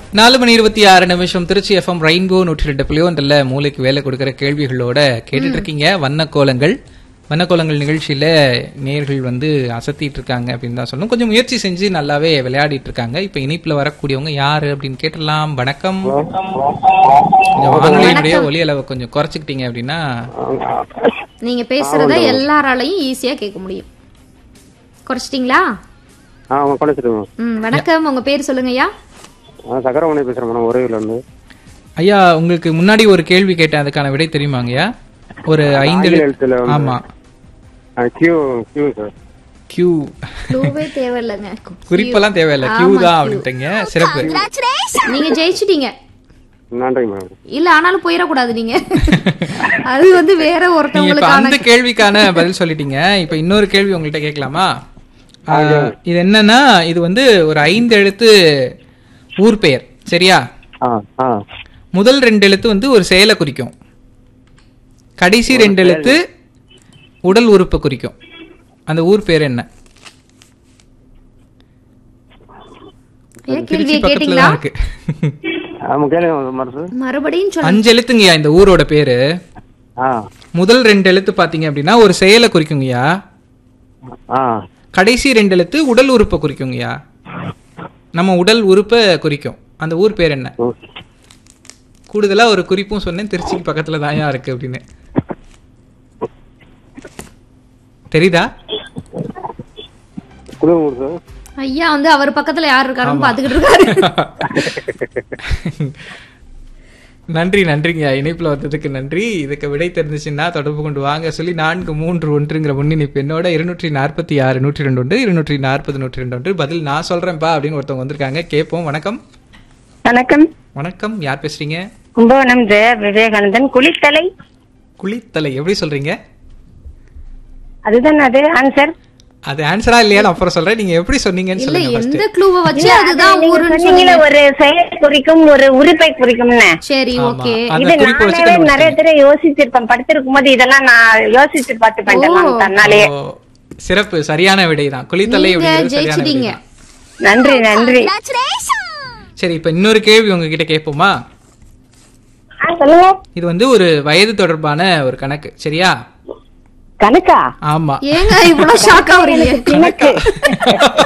நாலு மணி இருபத்தி ஆறு நிமிஷம் திருச்சி எஃப்எம் ரெயின்போ நூற்றி ரெண்டு புள்ளியோண்டல்ல மூளைக்கு வேலை கொடுக்கிற கேள்விகளோட கேட்டுட்டு இருக்கீங்க வண்ணக்கோலங்கள் வண்ணக்கோலங்கள் நிகழ்ச்சியில நேர்கள் வந்து அசத்திட்டு இருக்காங்க அப்படின்னு தான் சொல்லணும் கொஞ்சம் முயற்சி செஞ்சு நல்லாவே விளையாடிட்டு இருக்காங்க இப்ப இணைப்புல வரக்கூடியவங்க யாரு அப்படின்னு கேட்டலாம் வணக்கம் கொஞ்சம் வானொலியினுடைய ஒலி அளவை கொஞ்சம் குறைச்சிக்கிட்டீங்க அப்படின்னா நீங்க பேசுறத எல்லாராலையும் ஈஸியா கேட்க முடியும் குறைச்சிட்டீங்களா ஆ அவன் குறைச்சிடுங்க ம் வணக்கம் உங்க பேர் சொல்லுங்கய்யா ஆ சக்கரமணி பேசுகிறேன் மேடம் உறவிலேருந்து ஐயா உங்களுக்கு முன்னாடி ஒரு கேள்வி கேட்டேன் அதுக்கான விடை தெரியுமாங்கய்யா ஒரு ஐந்து ஆங்கில எழுத்துல வந்து- ஆமா ஆ கியூ கியூ சார் கியூ க்ளூவே தேவையில்லைங்க குறிப்பெல்லாம் தேவையில்லை கியூ தான் அப்படின்ட்டீங்க சிறப்பு நீங்க ஜெயிச்சிட்டீங்க நன்றி மேடம் இல்ல ஆனாலும் போயிடக்கூடாது நீங்க அது வந்து வேற நீங்க இப்ப ஒருத்தவங்களுக்கான அந்த கேள்விக்கான பதில் சொல்லிட்டீங்க இப்ப இன்னொரு கேள்வி உங்கள்கிட்ட கேட்கலாமா ஆ, இது என்னன்னா இது வந்து ஒரு ஐந்து எழுத்து ஊர் பெயர் சரியா ஆ ஆ முதல் ரெண்டு எழுத்து வந்து ஒரு செயலை குறிக்கும் கடைசி ரெண்டு எழுத்து உடல் உறுப்பை குறிக்கும் அந்த ஊர் பேர் என்ன ஏன் திருச்சி கேள்வியை பக்கத்துல கேட்டீங்களா தான் இருக்கு ஆமாம் கேளுங்க மருசு மறுபடியும் சொல்லுங்க அஞ்சு எழுத்துங்கய்யா இந்த ஊரோட பேரு ஆ முதல் ரெண்டு எழுத்து பாத்தீங்க அப்படின்னா ஒரு செயலை குறிக்குங்கய்யா ஆ கடைசி ரெண்டு எழுத்து உடல் உறுப்பை குறிக்குங்கய்யா நம்ம உடல் உறுப்பை குறிக்கும் அந்த ஊர் பேர் என்ன ஓகே கூடுதலா ஒரு குறிப்பும் சொன்னேன் திருச்சிக்கு பக்கத்துல தான் இருக்கு அப்படின்னு தெரியுதா கொடுங்க மருசு ஐயா வந்து அவர் பக்கத்துல யார் இருக்காருன்னு பாத்துக்கிட்டு இருக்காரு நன்றி நன்றிங்க இணைப்புல வந்ததுக்கு நன்றி இதுக்கு விடை தெரிஞ்சுச்சுன்னா தொடர்பு கொண்டு வாங்க சொல்லி நான்கு மூன்று ஒன்றுங்கிற முன்னிணைப்பு என்னோட இருநூற்றி நாற்பத்தி ஆறு நூற்றி ரெண்டு ஒன்று இருநூற்றி நாற்பது நூற்றி ரெண்டு ஒன்று பதில் நான் சொல்றேன்ப்பா அப்படின்னு ஒருத்தவங்க வந்திருக்காங்க கேட்போம் வணக்கம் வணக்கம் வணக்கம் யார் பேசுறீங்க கும்பகோணம் ஜெய விவேகானந்தன் குளித்தலை குளித்தலை எப்படி சொல்றீங்க அதுதான் அது ஆன்சர் அது ஆன்சரா இல்லையான்னு அப்புறம் சொல்றேன் நீங்க எப்படி சொன்னீங்கன்னு இல்ல சொல்லுங்க first. எந்த க்ளூவை வச்சு அதுதான் ஊருன்னு சொன்னீங்களே சொன்னீங்க ஒரு செயல் குறிக்கும் ஒரு உறுப்பை குறிக்கும்னு சரி ஆமா. ஓகே அந்த இது குறிப்பு வச்சு நானே நிறைய கண்டுபிடிச்சிட்டீங்க. தடவை யோசிச்சிருப்பேன் படிச்சிருக்கும் போது இதெல்லாம் நான் யோசிச்சு பார்த்து பண்ணிட்டேன் தன்னாலே ஓ, சிறப்பு சரியான விடைதான் குளித்தலை நீங்க அப்படிங்கிறது சரியான ஜெயிச்சிட்டீங்க விடைதான். நன்றி நன்றி சரி இப்ப இன்னொரு கேள்வி உங்ககிட்ட கேட்போமா ஆ, சொல்லுங்க இது வந்து ஒரு வயது தொடர்பான ஒரு கணக்கு சரியா கணக்கா ஆமா ஏங்க இவ்வளவு ஷாக் ஆகுறீங்க கணக்கு